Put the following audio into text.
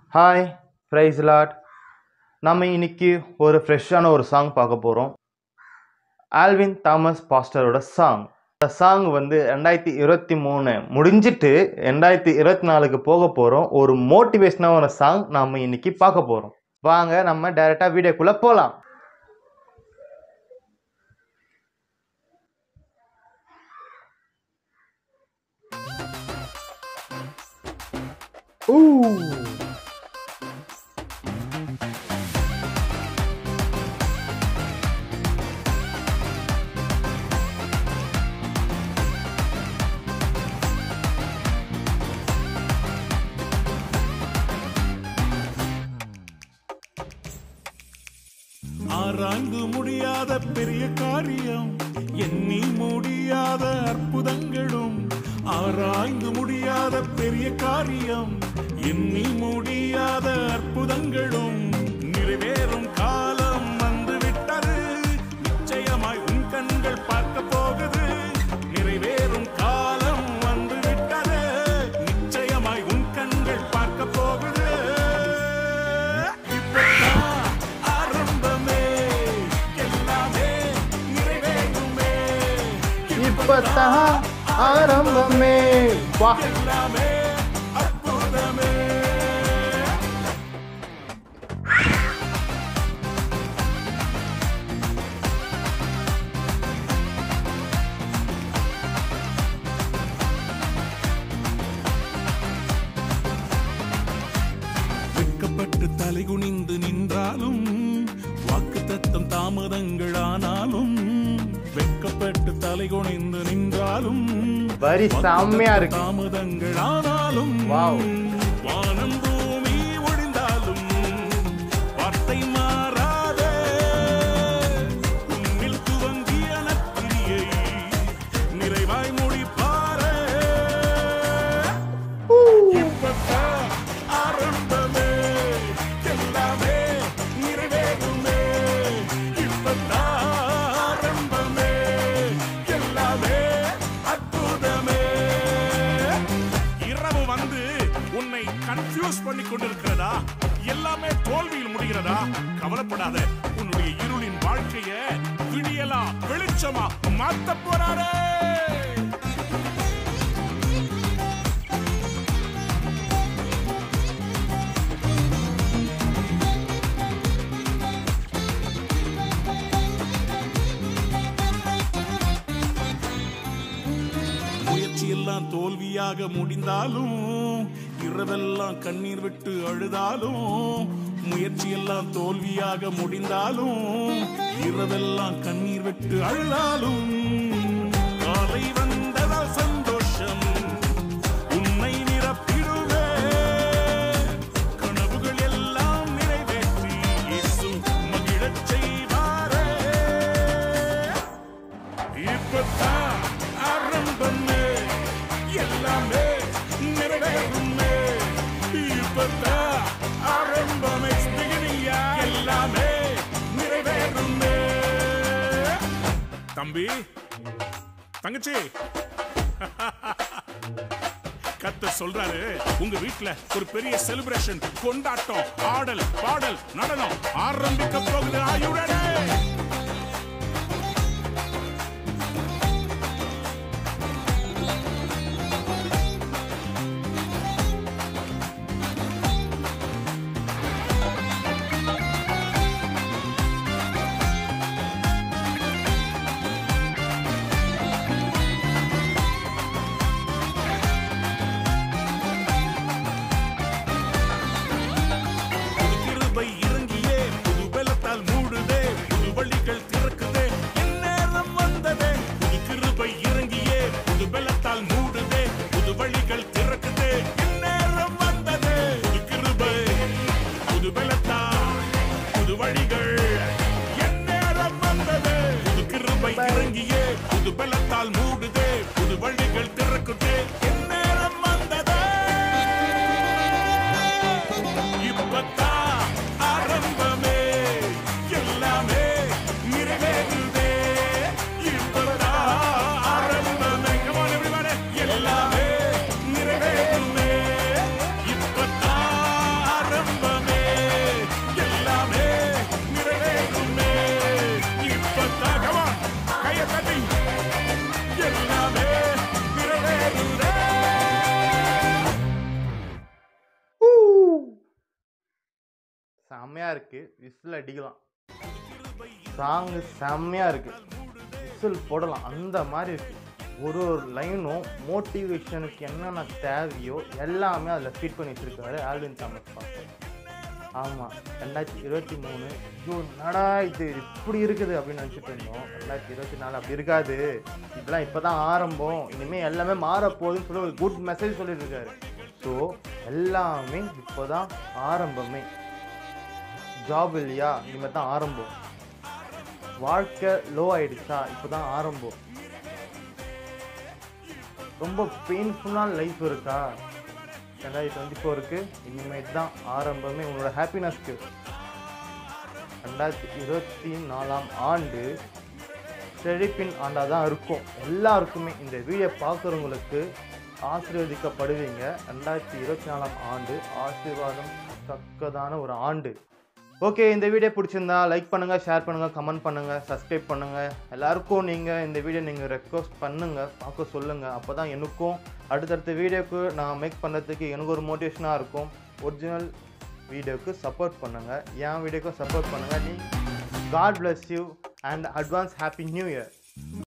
Hi price lot நம்ம இன்னைக்கு ஒரு ஃப்ரெஷ்ஷான ஒரு சாங் பார்க்க போகிறோம் ஆல்வின் தாமஸ் பாஸ்டரோட சாங் இந்த சாங் வந்து ரெண்டாயிரத்தி இருபத்தி மூணு முடிஞ்சிட்டு ரெண்டாயிரத்தி இருபத்தி நாலுக்கு போக போகிறோம் ஒரு மோட்டிவேஷனான சாங் நாம் இன்னைக்கு பார்க்க போகிறோம் வாங்க நம்ம டைரெக்டாக வீடியோக்குள்ளே போகலாம் Ooh. ஆராய்ந்து முடியாத பெரிய காரியம் எண்ணி முடியாத அற்புதங்களும் ஆராய்ந்து முடியாத பெரிய காரியம் எண்ணி முடியாத அற்புதங்களும் நிறைவேறும் காலம் வந்து விட்டது நிச்சயமாய் உன் கண்கள் பார்க்க போகுது நிறைவேறும் காலம் வந்து விட்டது நிச்சயமாய் உன் கண்கள் பார்க்க போகுது இப்பதான் ஆரம்பமே எல்லாமே நிறைவேறுமே இப்பதான் ஆரம்பமே வா எல்லாமே அற்புதமே வெட்கப்பட்டு தலைகுனிந்து நின்றாலும் வாக்கு தத்தம் தாமதங்களானாலும் வெட்கப்பட்டு தலைகுனிந்து நின்றாலும் வரி செம்மையா இருக்கு தாமதங்களானாலும் Wow. வானம் பூமி ஒழிந்தாலும் வார்த்தை மாறாதே உன்னில் துவங்கிய நற்கிரியை நிறைவாய் முடிப்பாரே இப்பதான் ஆரம்பமே எல்லாமே நிறைவேறுமே இப்பதான் ஆரம்பமே எல்லாமே அற்புதமே இரவு வந்து உன்னை கன்ஃபியூஸ் பண்ணி கொண்டிருக்கிறதா எல்லாமே தோல்வியில் முடிகிறதா கவலைப்படாத உன்னுடைய இருளின் வாழ்க்கைய விடியலா வெளிச்சமா மாத்த போறாரே முயற்சியெல்லாம் தோல்வியாக முடிந்தாலும் இரவெல்லாம் கண்ணீர் விட்டு அழுதாலும் முயற்சியெல்லாம் தோல்வியாக முடிந்தாலும் இரவெல்லாம் கண்ணீர் விட்டு அழுதாலும் காலை வந்ததால் சந்தோஷம் உன்னை நிரப்பிடுவே கனவுகள் எல்லாம் நிறைவேற்றி இயேசு மகிழச் செய்வாரே இப்பதான் ஆரம்பமே எல்லாமே நிறைவேறுமே இப்பதான் ஆரம்பமே beginning-ஆ எல்லாமே நிறைவேறுமே தம்பி தங்கச்சி கத்த சொல்றாரு உங்க வீட்ல ஒரு பெரிய செலிப்ரேஷன் கொண்டாட்டம் ஆடல் பாடல் நடனம் ஆரம்பிக்க போகுது ஆயுடனே புது கிருபை இறங்கியே புது பலத்தால் மூடுதே புது வழி செம்மையாக இருக்குது விசில் அடிக்கலாம் சாங்கு செம்மையாக இருக்குது விசில் போடலாம் அந்த மாதிரி இருக்குது ஒரு ஒரு லைனும் மோட்டிவேஷனுக்கு என்னென்ன தேவையோ எல்லாமே அதில் ஃபிட் பண்ணி வச்சிருக்காரு ஆல்வின் தாமஸ் பாஸ்டர் ஆமாம் ரெண்டாயிரத்தி இருபத்தி மூணு ஐயோ என்னடா இது இப்படி இருக்குது அப்படின்னு நினச்சிட்டு இருந்தோம் ரெண்டாயிரத்தி இருபத்தி நாலு அப்படி இருக்காது இதெல்லாம் இப்போ தான் ஆரம்பம் இனிமேல் எல்லாமே மாறப்போகுதுன்னு சொல்லி ஒரு குட் மெசேஜ் சொல்லியிருக்காரு ஸோ எல்லாமே இப்போ தான் ஆரம்பமே ஜாப் இல்லையா இனிமேல் தான் ஆரம்பம் வாழ்க்கை லோ ஆயிடுச்சா இப்போ தான் ஆரம்பம் ரொம்ப பெயின்ஃபுல்லான லைஃப் இருக்கா ரெண்டாயிரத்தி டுவெண்ட்டி ஃபோருக்கு இனிமேட் தான் ஆரம்பமே உங்களோட ஹாப்பினஸ்க்கு ரெண்டாயிரத்தி இருபத்தி நாலாம் ஆண்டு செழிப்பின் ஆண்டாக தான் இருக்கும் எல்லாருக்குமே இந்த வீடியோ பார்க்குறவங்களுக்கு ஆசீர்வதிக்கப்படுவீங்க ரெண்டாயிரத்தி இருபத்தி நாலாம் ஆண்டு ஆசீர்வாதம் தக்கதான ஒரு ஆண்டு ஓகே இந்த வீடியோ பிடிச்சிருந்தா லைக் பண்ணுங்கள் ஷேர் பண்ணுங்கள் கமெண்ட் பண்ணுங்கள் சப்ஸ்கிரைப் பண்ணுங்கள் எல்லாருக்கும் நீங்கள் இந்த வீடியோ நீங்கள் ரெக்வஸ்ட் பண்ணுங்கள் பார்க்க சொல்லுங்கள் அப்போ தான் எனக்கும் அடுத்தடுத்த வீடியோக்கு நான் மேக் பண்ணுறதுக்கு எனக்கு ஒரு மோட்டிவேஷனாக இருக்கும் ஒரிஜினல் வீடியோக்கு சப்போர்ட் பண்ணுங்கள் என் வீடியோக்கும் சப்போர்ட் பண்ணுங்கள் நீ God bless you and advance happy new year